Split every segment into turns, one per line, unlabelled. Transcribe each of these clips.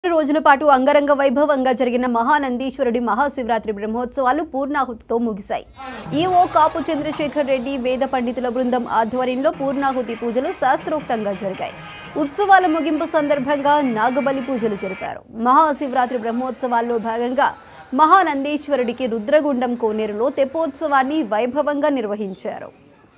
రోజుల పాటు అంగరంగ వైభవంగా జరిగిన మహానందీశ్వరుడి మహాశివరాత్రి బ్రహ్మోత్సవాలు పూర్ణాహుతితో ముగిశాయి ఈఓ కాపు చంద్రశేఖర్ రెడ్డి వేద పండితుల బృందం ఆధ్వర్యంలో పూర్ణాహుతి పూజలు శాస్త్రోక్తంగా జరిగాయి ఉత్సవాల ముగింపు సందర్భంగా నాగబలి పూజలు జరిపారు మహాశివరాత్రి బ్రహ్మోత్సవాల్లో భాగంగా మహానందీశ్వరుడికి రుద్రగుండం కోనేరులో తెప్పోత్సవాన్ని వైభవంగా నిర్వహించారు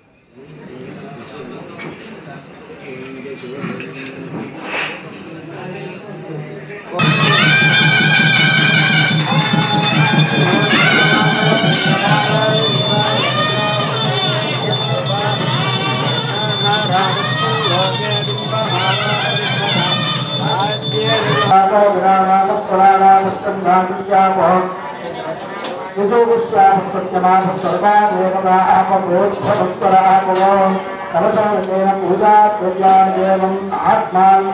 యజోగుష్యామ సత్యమాన సర్వాదేవతాపగోత్సవస్వరాపగో కలశేన పూజా ద్రవ్యాదేవం ఆత్మాన్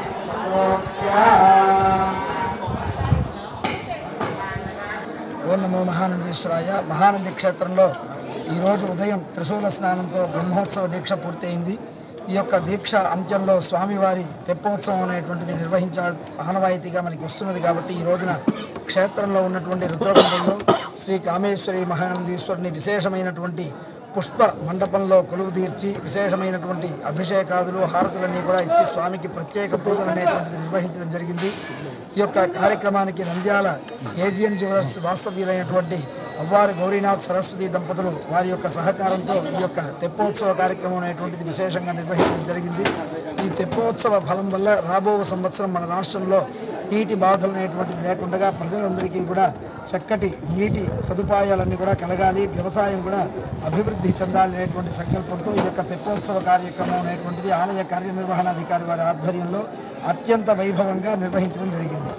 ఓం నమో మహానందీశ్వరాయ మహానంది క్షేత్రంలో ఈరోజు ఉదయం త్రిశూల స్నానంతో బ్రహ్మోత్సవ దీక్ష పూర్తయింది ఈ యొక్క దీక్ష అంత్యంలో స్వామివారి తెప్పోత్సవం అనేటువంటిది నిర్వహించ ఆనవాయితీగా మనకి వస్తున్నది కాబట్టి ఈ రోజున క్షేత్రంలో ఉన్నటువంటి రుద్రగుండంలో శ్రీ కామేశ్వరి మహానందీశ్వరుని విశేషమైనటువంటి పుష్ప మండపంలో కొలువు తీర్చి విశేషమైనటువంటి అభిషేకాదులు హారతులన్నీ కూడా ఇచ్చి స్వామికి ప్రత్యేక పూజలు అనేటువంటిది నిర్వహించడం జరిగింది ఈ యొక్క కార్యక్రమానికి నంద్యాల ఏజియన్ జ్యువెలర్స్ వాస్తవ్యులైనటువంటి అవ్వారు గౌరీనాథ్ సరస్వతి దంపతులు వారి యొక్క సహకారంతో ఈ యొక్క తెప్పోత్సవ కార్యక్రమం అనేటువంటిది విశేషంగా నిర్వహించడం జరిగింది ఈ తెప్పోత్సవ ఫలం వల్ల రాబో సంవత్సరం మన రాష్ట్రంలో నీటి బాధలు అనేటువంటిది లేకుండా ప్రజలందరికీ కూడా చక్కటి నీటి సదుపాయాలన్నీ కూడా కలగాలి వ్యవసాయం కూడా అభివృద్ధి చెందాలి అనేటువంటి సంకల్పంతో ఈ యొక్క తెప్పోత్సవ కార్యక్రమం అనేటువంటిది ఆలయ కార్యనిర్వహణాధికారి వారి ఆధ్వర్యంలో అత్యంత వైభవంగా నిర్వహించడం జరిగింది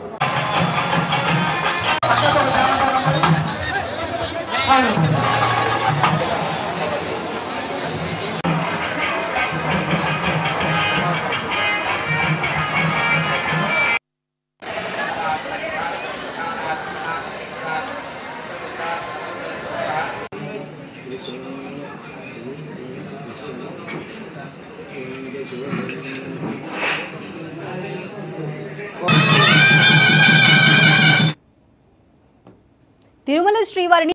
తిరుమల శ్రీవారిని